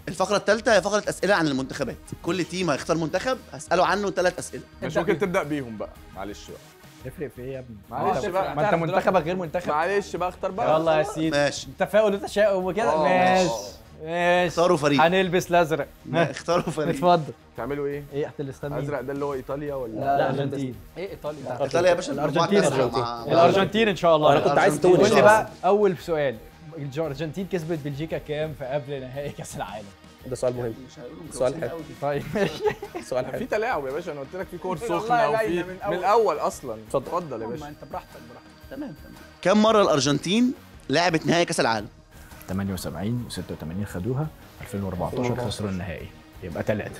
الفقره الثالثه هي فقره اسئله عن المنتخبات كل تيم هيختار منتخب هساله عنه ثلاث اسئله مش ممكن تبدا بيهم بقى معلش بقى تفرق في ايه يا ابني؟ معلش بقى ما انت منتخبك غير منتخب معلش بقى اختار بقى يلا يا سيدي ماشي تفاؤل وتشاؤم وكده آه. ماشي ماشي اختاروا فريق هنلبس الازرق اختاروا فريق اتفضل تعملوا ايه ايه احت الاستاد ازرق ده اللي هو ايطاليا ولا لا الارجنتين ايه ايطاليا ايطاليا يا باشا الأرجنتين. مجموعة تسعة الأرجنتين. مع- الارجنتين ان شاء الله انا كنت عايز تونس قول لي أصلاً. بقى اول سؤال الارجنتين كسبت بلجيكا كام في قبل نهائي كاس العالم ده سؤال مهم مش هيقولوا سؤال متوسطين حلو. قوي. طيب ماشي سؤال في حلو تلاعب يا باشا انا قلت لك في كور والله سخنه وفي باينة من, من من أول. الاول اصلا اتفضل. اتفضل يا ما باشا انت براحتك براحتك تمام تمام كم مره الارجنتين لعبت نهائي كاس العالم 78 و86 خدوها 2014 خسروا النهائي يبقى ثلاثة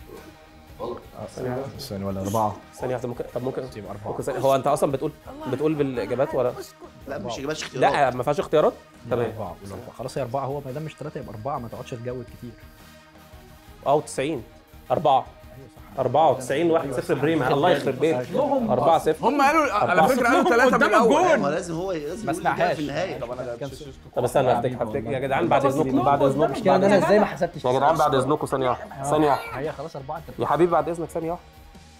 ثانية ولا أربعة ثانية واحدة ممكن طب ممكن يبقى أربعة ممكن ثانية هو أنت أصلا بتقول بتقول بالإجابات ولا لا مش اجابات اختيارات لا ما فيهاش اختيارات تمام تمام أربعة قول أربعة خلاص هي أربعة هو ما دام مش ثلاثة يبقى أربعة ما تقعدش تجود كتير أه 90 أربعة 94 1 0 بريمة الله يخرب بيتك 4 0 هم قالوا على أربعة. فكره قالوا ثلاثه من الاول ما لازم هو لازم ما يقول الإجابة اسمعهاش في النهايه طب انا طب استنى هفتك هفتك يا جدعان بعد اذنكم بعد اذنكم المشكلة إن أنا إزاي ما حسبتش يا جدعان بعد اذنكم ثانية واحدة ثانية واحدة هي خلاص أربعة أنت يا حبيبي بعد اذنك ثانية واحدة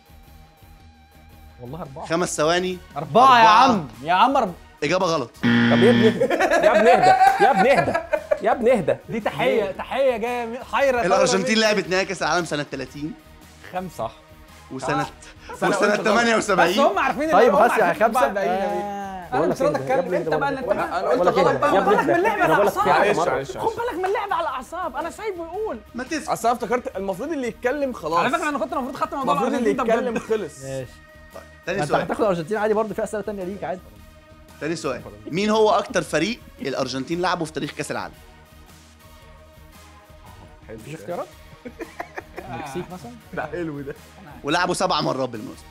والله أربعة خمس ثواني أربعة يا أربعة. عم يا عم أربعة اجابه غلط طب يا ابني يا ابني اهدى يا ابني اهدى يا ابني اهدى دي تحيه تحيه جايه من- حيره الارجنتين لعبت نهائي كاس العالم سنه 30 خمسة صح وسنه سنة وسنه قلت غلط. بس 78 هم عارفين اللي طيب هم خلاص يا عارفين خمسة بعد عينة دي. آه. انا مش راضي كده، يا اتكلم ابني انت ده بقى بقول اللي لك انت انا قلت ولا كده. غلط يا ابني خد بالك من اللعبه انا على بقول لك في الاعصاب حاجة معلش مرة. معلش خد بالك من اللعبه على الاعصاب انا سايبه يقول ما تسكت اصل انا افتكرت المفروض اللي يتكلم خلاص على فكره انا كنت المفروض خدت موضوع المفروض اللي الارجنتين ده يتكلم بجد. خلص ماشي تاني انت سؤال هتاخد الارجنتين عادي برضه في اسئله تانية ليك عادي تاني سؤال مين هو اكتر فريق الارجنتين لعبه في تاريخ كاس العالم مفيش اختيارات المكسيك مثلا ده حلو ده ولعبوا سبع مرات بالمناسبه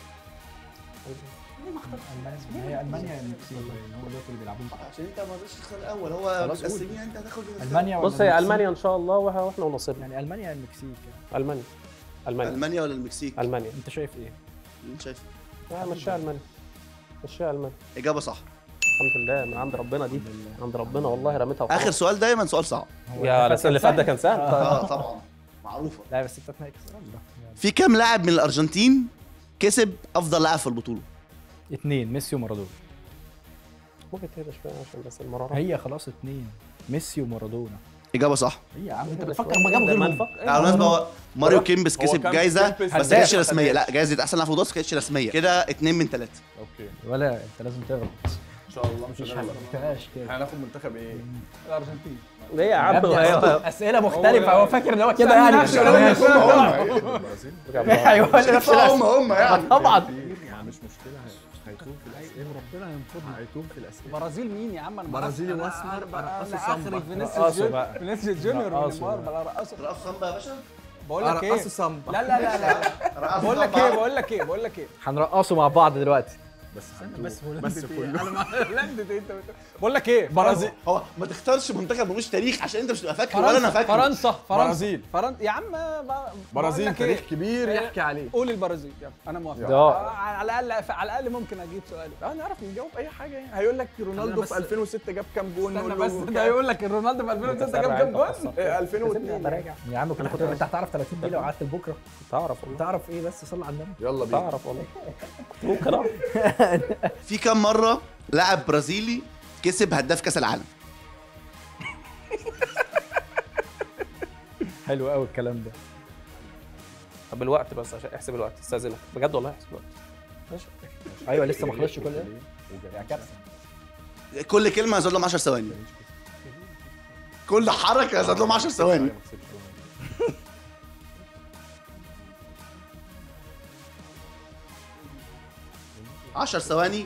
هي المانيا المكسيك هو دول اللي بيلعبون عشان انت ما رضيتش تختار الاول هو خلاص قول. متقسمين انت هتاخد المانيا ولا بص هي المكسيك؟ المانيا ان شاء الله وه- واحنا ونصيبنا يعني المانيا المكسيك المانيا المانيا المانيا ولا المكسيك المانيا انت شايف ايه؟ انت شايف لا مشيها المانيا مشيها المانيا اجابه صح الحمد لله من عند ربنا دي من عند ربنا والله رميتها وخلاص. اخر سؤال دايما سؤال صعب يا السنه اللي فات ده كان سهل اه طبعا معروفه لا بس انت نهائي كاس العالم ده في كام لاعب من الارجنتين كسب افضل لاعب في البطوله اثنين ميسي ومارادونا ممكن تهدى شويه عشان بس المراره هي خلاص اثنين ميسي ومارادونا اجابه صح هي يا عم انت تهدى بتفكر شوية. ما جابوا ده ما غيرهم نفكر- على المناسبه هو ماريو كيمبس هو كسب كان جايزه كيمبس بس ما هداف. كانتش رسميه لا جايزه احسن لاعب في الوسط ما كانتش رسميه كده اتنين من ثلاثه اوكي ولا انت لازم تغلط ان شاء الله مش هنغلط فيهاش كده هناخد منتخب ايه الارجنتين ليه يا عم أيوة. اسئله مختلفه هو فاكر ان هو كده سألني يعني نفسه ولا ماشي. برافو. ايوه نفس هم هم يعني طبعا مش مشكله هيتوه في الاسئله ربنا ينفضنا هيتوه في الاسئله برازيل مين يا عم انا برازيلي أنا- وأسمر، أنا- أنا رقصوا اخري سامبا. فينيسيوس رقصوا جونيور بقى. فينيسيوس جونيور رقصوا ونيمار بقى. بلا رقصوا رقص صنبا يا باشا بقول لك ايه رقصوا سامبا لا لا لا لا رقص بقول لك صنبا. ايه بقول لك ايه بقول لك ايه هنرقصوا مع بعض دلوقتي بس بس بس كله انا ما هولندا إيه؟ انت بت- بقول لك ايه برازيل هو ما تختارش منتخب ملوش تاريخ عشان انت مش تبقى فاكر ولا انا فاكر فرنسا فرنسا برازيل. فرنسا يا عم ب- بقول برازيل لك إيه؟ تاريخ كبير يحكي عليه قول البرازيل يلا انا موافق ده. آه، على الاقل على الاقل ممكن اجيب سؤال اه نعرف نجاوب اي حاجه يعني هيقول لك رونالدو بس- في 2006 جاب كام جون استنى نقول بس له ده كام. يقول لك رونالدو في 2006 جاب كام جول إيه، 2002 براجع يا عم كنت انت هتعرف 30 دي لو قعدت لبكره تعرف والله تعرف ايه بس صلي على النبي يلا بينا تعرف والله ممكن اعرف في كام مره لاعب برازيلي كسب هداف كاس العالم حلو قوي الكلام ده طب الوقت بس عشان احسب الوقت استاذنك بجد والله احسب الوقت ايوه لسه ما خلصش كل ده يا كابتن كل كلمه هزود لهم 10 ثواني كل حركه هزود لهم 10 ثواني 10 ثواني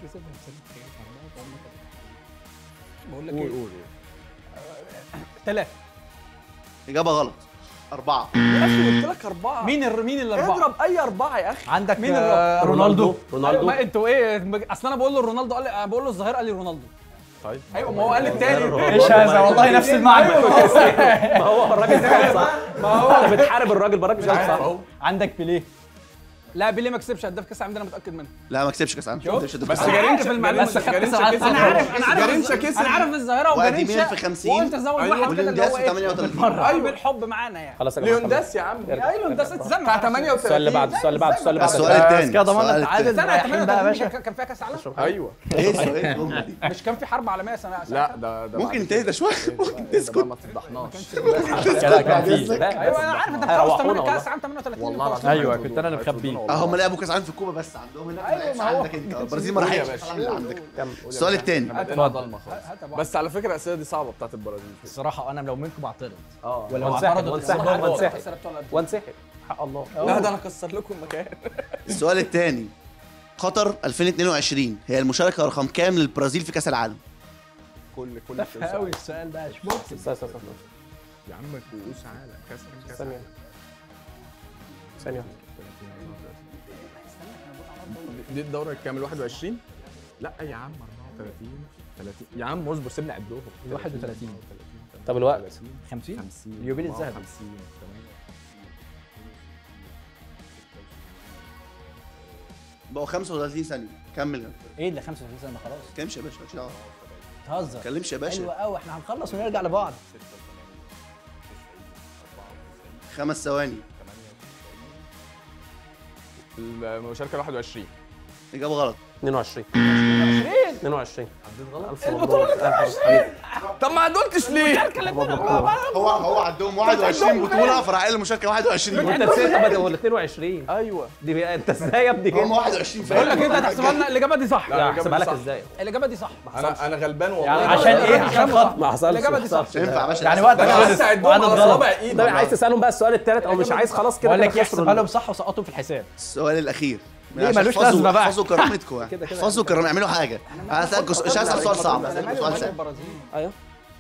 بقول لك قول ايه قول ثلاثة اجابه غلط اربعه يا اخي قلت لك اربعه مين الر... مين الاربعة؟ اضرب اي اربعه يا اخي عندك مين آه، الرابع؟ رونالدو رونالدو ما انتوا ايه اصل انا بقول له رونالدو قال لي أنا بقول له الظاهر قال لي رونالدو طيب ايوه ما هو قال لي التاني ايش هذا والله نفس المعنى ما هو الراجل ده كان صح ما هو انت بتحارب الراجل براك مش عارف صح عندك بيليه لا بيليه ما كسبش هداف كاس العالم ده انا متاكد منه لا ما كسبش كاس عالم شوف. كسبش بس أنا جارينشا عارف المعلومة، بس بس خدت جارينشا ساعات. كسب انا عارف انا عارف جارينشا كسب انا عارف الظاهره واديمير وجارينشا في 50 وانت زود أيوة. واحد كده اللي ولينداس هو في ايه 38 ايوه بالحب معانا يعني خلاص يا جماعه ليونداس يا عم ايوه ده استنى بتاع 38 السؤال اللي بعده السؤال اللي بعده السؤال اللي بعده السؤال الثاني كده ضماننا السؤال التعادل. التاني. سنه رايحين بقى يا 88 باشا. كان فيها كاس عالم ايوه ايه السؤال الجملة دي؟ مش كان في حرب عالميه سنه لا ده ده ممكن تهدى شويه ممكن تسكت ما تفضحناش كده كان فيه ايوه انا عارف انت هيروحونا بتخلص 8 والله. كاس عالم 38 والله وخلاص. العظيم ايوه كنت انا اللي مخبيه اه هم لعبوا كاس عالم في الكوبا بس عندهم هناك أيوة، ما لعبش ما هو. عندك انت البرازيل ما قول يا راحتش باشا. اللي عندك كم السؤال الثاني اتفضل هات أبو بس على فكره الاسئله دي صعبه بتاعت البرازيل الصراحه انا لو منكم بعترض اه ولو وانسحب اعترضوا وانسحب تكسبهم. وانسحب أحمد. بتوع الأرجنتين. وانسحب حق الله لا ده انا اكسر لكم المكان السؤال الثاني قطر 2022 هي المشاركه رقم كام للبرازيل في كاس العالم؟ كل كل تافه قوي السؤال ده مش ممكن استنى استنى استنى. يا عم كؤوس عالم كاس كاس ثانيه ثانيه دي الدوره الكامل 21 لا يا عم 34 30 يا عم اصبر سيبني اعدهم 31 طب الوقت 50 50 اليوبيل الذهبي 50 بقوا 35 ثانيه كمل ايه اللي 35 سنه خلاص ما تكلمش يا باشا مالكش دعوه ما بتهزر تكلمش يا حلو باشا قوي احنا هنخلص ونرجع لبعض خمس ثواني المشاركه 21 اجابه غلط 22 22 البطولة طب ما قلتش ليه؟ هو هو عندهم 21 بطوله فراح قايل المشاركه 21 وانت نسيت طب ده ولا 22 ايوه دي بقى انت ازاي يا ابني هم كده 21 بقول لك فعلا انت هتحسبها لنا الاجابه دي صح لا، لا الإجابة احسبها دي لك صح. ازاي الاجابه دي صح انا انا غلبان والله يعني عشان ايه عشان خاطر ما حصلش الإجابة ما دي صح. حصلش. مش هينفع يا باشا يعني وقتك انا خلص لسه عدهم وعدد على غلط صوابع ايدي طب عايز تسالهم بقى السؤال الثالث او مش عايز خلاص كده بقول لك خسروا يحسبها لهم صح وسقطوا في الحساب السؤال الاخير ليه عشان ملوش احفظوا- لازمة بقى؟ احفظوا كرامتكم كده كده. احفظوا كرامتكم اعملوا حاجه انا هسألكوا مش هسال سؤال صعب هسألكوا سؤال سهل البرازيل ايوه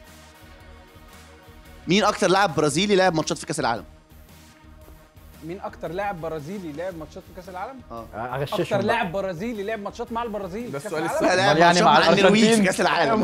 مين اكتر لاعب برازيلي لعب ماتشات في كاس العالم؟ مين اكتر لاعب برازيلي لعب ماتشات في كاس العالم اكتر اغششهم بقى. لاعب برازيلي لعب ماتشات مع البرازيل ده في كأس السؤال العالم؟ السهل. لا لعب يعني ماتشات مع مع النرويج في الأرجنتين؟ كاس العالم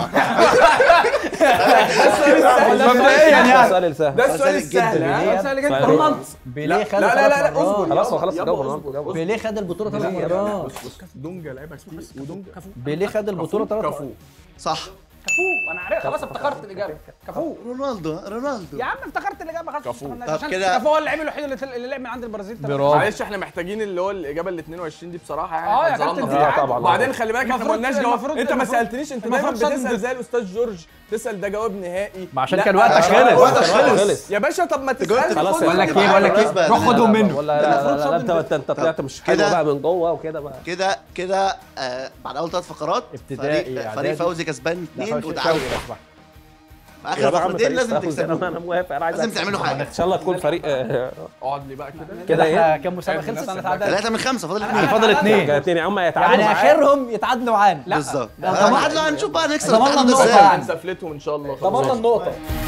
مبدئيا ده يعني السؤال السهل ده السؤال سهل جدا. السهل ها؟ بيليه- سهل جدا سهل. رونالدو بيليه خد لا لا لا لا ثلاث مرات. اصبر خلاص يابا، خلاص يابا، جاوب اصبر، رونالدو جاوب بيليه خد البطوله ثلاث مرات دونجا لعبك كتير ودونجا بيليه خد البطوله ثلاث كفو مرات صح كفو انا عارف خلاص افتكرت الاجابه كفو رونالدو رونالدو يا عم افتكرت الاجابه خلاص كفو. ما طب عشان كده- كفو هو اللاعب الوحيد اللي اللي لعب من عند البرازيل تمام. برافو معلش احنا محتاجين اللي هو الاجابه ال 22 دي بصراحه يعني اه يا إحنا كابتن اتظلمنا دي فيها. آه طبعا. وبعدين خلي بالك احنا ما المفروض- قلناش جواب المفروض- انت ما المفروض- سالتنيش انت دايما المفروض بتسال صد- زي الاستاذ جورج تسال ده جواب نهائي ما عشان لا، كان وقتك آه، خلص وقتك خلص. خلص يا باشا طب ما جاوبت تسال خلاص خد يا بقول لك خد ايه بقول لك بالنسبة ايه روح لل- خدهم منه ولا لا لا لا انت انت انت طلعت مش حلو كده- بقى من جوه وكده بقى كده كده آه بعد اول ثلاث فقرات ابتدائي، فريق, فريق إعدادي. فوزي كسبان لا، اثنين فوزي وتعادل شوقي لو سمحت. اخر يا عم فقرتين فريق لازم فوزي، تكسبوا انا انا موافق انا عايز لازم أكسب. تعملوا حاجه ان شاء الله تكون فريق آه، اقعد لي بقى كده كده إيه؟ احنا كام مسابقه الناس خلصت اللي انا اتعادلت ثلاثة من خمسة فاضل اثنين فاضل اثنين اتنين يا عم هيتعادلوا يعني اخرهم يتعادلوا معانا بالظبط ضمن- تعادلوا هنشوف بقى نكسب ضمننا التعادل النقطة ازاي يعني. هنسفلتهم ان شاء الله ضمننا النقطه